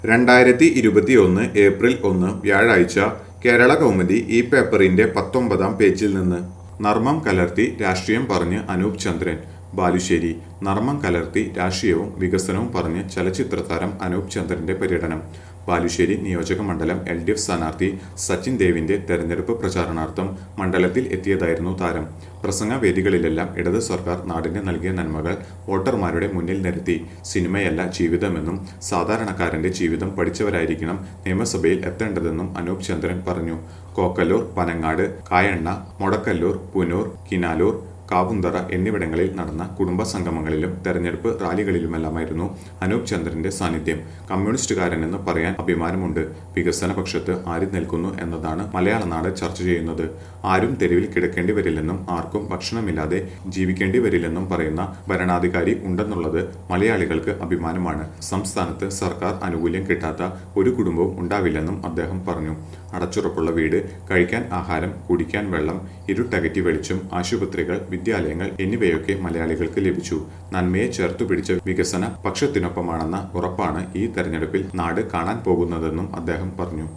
രണ്ടായിരത്തി ഇരുപത്തിയൊന്ന് ഏപ്രിൽ ഒന്ന് വ്യാഴാഴ്ച കേരള കൗമുദി ഈ പേപ്പറിന്റെ പത്തൊമ്പതാം പേജിൽ നിന്ന് നർമ്മം കലർത്തി രാഷ്ട്രീയം പറഞ്ഞ് അനൂപ് ചന്ദ്രൻ ബാലുശ്ശേരി നർമ്മം കലർത്തി രാഷ്ട്രീയവും വികസനവും പറഞ്ഞ് ചലച്ചിത്ര താരം അനൂപ് ചന്ദ്രന്റെ പര്യടനം ബാലുശ്ശേരി നിയോജക മണ്ഡലം എൽ ഡി എഫ് സ്ഥാനാർത്ഥി സച്ചിൻ ദേവിന്റെ തെരഞ്ഞെടുപ്പ് പ്രചാരണാർത്ഥം മണ്ഡലത്തിൽ എത്തിയതായിരുന്നു താരം പ്രസംഗ വേദികളിലെല്ലാം ഇടത് സർക്കാർ നാടിന് നൽകിയ നന്മകൾ വോട്ടർമാരുടെ മുന്നിൽ നിരത്തി സിനിമയല്ല ജീവിതമെന്നും സാധാരണക്കാരന്റെ ജീവിതം പഠിച്ചവരായിരിക്കണം നിയമസഭയിൽ എത്തേണ്ടതെന്നും അനൂപ് ചന്ദ്രൻ പറഞ്ഞു കോക്കല്ലൂർ പനങ്ങാട് കായണ്ണ മൊടക്കല്ലൂർ പുനൂർ കിനാലൂർ കാവുന്തറ എന്നിവിടങ്ങളിൽ നടന്ന കുടുംബ സംഗമങ്ങളിലും തെരഞ്ഞെടുപ്പ് റാലികളിലുമെല്ലാമായിരുന്നു അനൂപ് ചന്ദ്രന്റെ സാന്നിധ്യം കമ്മ്യൂണിസ്റ്റുകാരനെന്ന് പറയാൻ അഭിമാനമുണ്ട് വികസന പക്ഷത്ത് ആര് നിൽക്കുന്നു എന്നതാണ് മലയാള നാട് ചർച്ച ചെയ്യുന്നത് ആരും തെരുവിൽ കിടക്കേണ്ടി വരില്ലെന്നും ആർക്കും ഭക്ഷണമില്ലാതെ ജീവിക്കേണ്ടി വരില്ലെന്നും പറയുന്ന ഭരണാധികാരി ഉണ്ടെന്നുള്ളത് മലയാളികൾക്ക് അഭിമാനമാണ് സംസ്ഥാനത്ത് സർക്കാർ ആനുകൂല്യം കിട്ടാത്ത ഒരു കുടുംബവും ഉണ്ടാവില്ലെന്നും അദ്ദേഹം പറഞ്ഞു അടച്ചുറപ്പുള്ള വീട് കഴിക്കാൻ ആഹാരം കുടിക്കാൻ വെള്ളം ഇരുട്ടകറ്റി വെളിച്ചം ആശുപത്രികൾ വിദ്യാലയങ്ങൾ എന്നിവയൊക്കെ മലയാളികൾക്ക് ലഭിച്ചു നന്മയെ ചേർത്തു പിടിച്ച വികസന പക്ഷത്തിനൊപ്പമാണെന്ന ഉറപ്പാണ് ഈ തെരഞ്ഞെടുപ്പിൽ നാട് കാണാൻ പോകുന്നതെന്നും അദ്ദേഹം പറഞ്ഞു